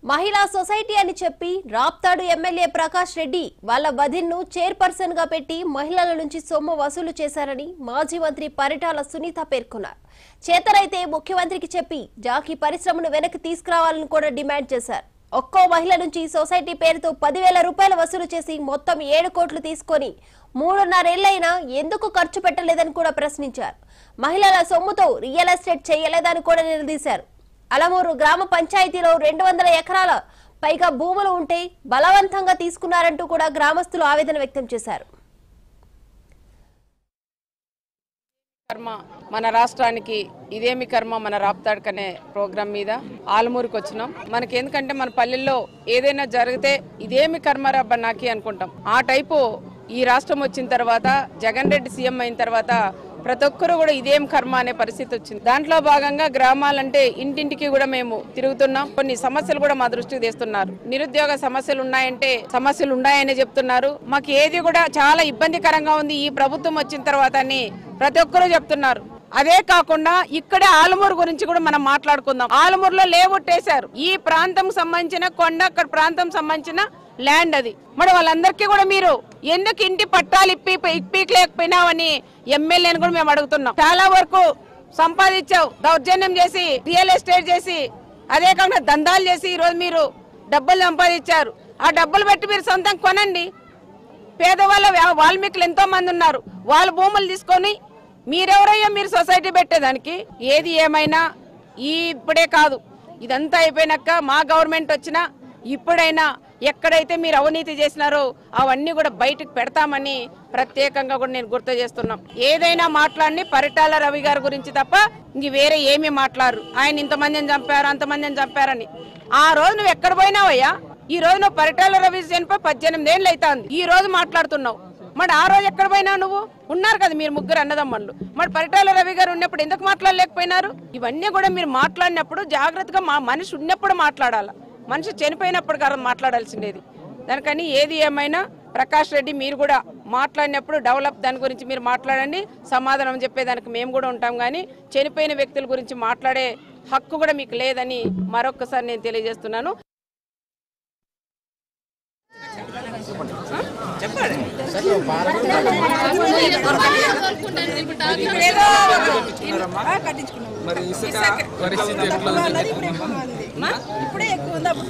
మహిళా సొసైటీ అని చెప్పి రాప్తాడు ఎమ్మెల్యే ప్రకాష్ రెడ్డి వాళ్ళ వదిన్ను చైర్పర్సన్ గా పెట్టి మహిళల నుంచి సొమ్ము వసూలు చేశారని మాజీ మంత్రి పరిటాల సునీత పేర్కొన్నారు చేతనైతే ముఖ్యమంత్రికి చెప్పి జాకీ పరిశ్రమను వెనక్కి తీసుకురావాలని కూడా డిమాండ్ చేశారు ఒక్కో మహిళ నుంచి సొసైటీ పేరుతో పదివేల రూపాయలు వసూలు చేసి మొత్తం ఏడు కోట్లు తీసుకొని మూడున్నరేళ్లైనా ఎందుకు ఖర్చు పెట్టలేదని కూడా ప్రశ్నించారు మహిళల సొమ్ముతో రియల్ ఎస్టేట్ చేయలేదని కూడా నిలదీశారు అలమూరు గ్రామ పంచాయతీలో రెండు వందల ఎకరాల పైగా భూములు ఉంటే బలవంతంగా తీసుకున్నారంటూ కూడా గ్రామస్తులు ఆవేదన వ్యక్తం చేశారు కర్మ మన రాష్ట్రానికి ఇదేమి కర్మ మన రాప్తాడ్కనే ప్రోగ్రాం మీద ఆలమూరుకి వచ్చినాం మనకి ఎందుకంటే మన పల్లెల్లో ఏదైనా జరిగితే ఇదేమి కర్మ రబ్బ నాకి అనుకుంటాం ఆ టైపు ఈ రాష్ట్రం వచ్చిన తర్వాత జగన్ రెడ్డి సీఎం అయిన తర్వాత ప్రతి ఒక్కరు కూడా ఇదేం కర్మ అనే పరిస్థితి వచ్చింది దాంట్లో భాగంగా గ్రామాలంటే ఇంటింటికి కూడా మేము తిరుగుతున్నాం కొన్ని సమస్యలు కూడా మా దృష్టికి తెస్తున్నారు నిరుద్యోగ సమస్యలు ఉన్నాయంటే సమస్యలు ఉన్నాయని చెప్తున్నారు మాకు ఏది కూడా చాలా ఇబ్బందికరంగా ఉంది ఈ ప్రభుత్వం వచ్చిన తర్వాత అని ప్రతి ఒక్కరూ చెప్తున్నారు అదే కాకుండా ఇక్కడే ఆలమూరు గురించి కూడా మనం మాట్లాడుకుందాం ఆలమూరులో లేవుట్టేశారు ఈ ప్రాంతం సంబంధించిన కొండ అక్కడ ప్రాంతం సంబంధించిన ల్యాండ్ అది మరి వాళ్ళందరికీ కూడా మీరు ఎందుకు ఇంటి పట్టాలు ఇప్పి ఇప్పీకలేకపోయినావని ఎమ్మెల్యేని కూడా మేము అడుగుతున్నాం చాలా వరకు సంపాదించావు దౌర్జన్యం చేసి రియల్ ఎస్టేట్ చేసి అదే కాకుండా దందాలు చేసి ఈరోజు మీరు డబ్బులు సంపాదించారు ఆ డబ్బులు పెట్టి మీరు సొంతం కొనండి పేదవాళ్ళ వ్యా- వాల్మీకులు ఎంతో మంది ఉన్నారు వాళ్ళ భూములు తీసుకొని మీరెవరయ్యా మీరు సొసైటీ పెట్టేదానికి ఏది ఏమైనా ఈ ఇప్పుడే కాదు ఇదంతా అయిపోయినాక మా గవర్నమెంట్ వచ్చినా ఇప్పుడైనా ఎక్కడైతే మీరు అవినీతి చేసినారో అవన్నీ కూడా బయటకు పెడతామని ప్రత్యేకంగా కూడా నేను గుర్తు చేస్తున్నాం ఏదైనా మాట్లాడి పరిటాల రవి గారి గురించి తప్ప ఇంక వేరే ఏమీ మాట్లాడరు ఆయన ఇంతమందిని చంపారు అంతమందిని చంపారని ఆ రోజు నువ్వు ఎక్కడ పోయినావయ్యా ఈ రోజు నువ్వు పరిటాల రవి చనిపోయి పద్దెనిమిది ఏళ్ళు అవుతుంది ఈ రోజు మాట్లాడుతున్నావు మరి ఆ రోజు ఎక్కడ పోయినావు నువ్వు ఉన్నారు కదా మీరు ముగ్గురు అన్నదమ్ముళ్ళు మరి పరిటాల రవి గారు ఉన్నప్పుడు ఎందుకు మాట్లాడలేకపోయినారు ఇవన్నీ కూడా మీరు మాట్లాడినప్పుడు జాగ్రత్తగా మా మనిషి ఉన్నప్పుడు మాట్లాడాలి మనిషి చనిపోయినప్పుడు కాదు మాట్లాడాల్సిండేది దానికని ఏది ఏమైనా ప్రకాష్ రెడ్డి మీరు కూడా మాట్లాడినప్పుడు డెవలప్ దాని గురించి మీరు మాట్లాడండి సమాధానం చెప్పేదానికి మేము కూడా ఉంటాం కానీ చనిపోయిన వ్యక్తుల గురించి మాట్లాడే హక్కు కూడా మీకు లేదని మరొకసారి నేను తెలియజేస్తున్నాను మరి ఇసుక పరిస్థితి ఎట్లా ఉంది ఇప్పుడే ఎక్కువ ఉంది అప్పుడు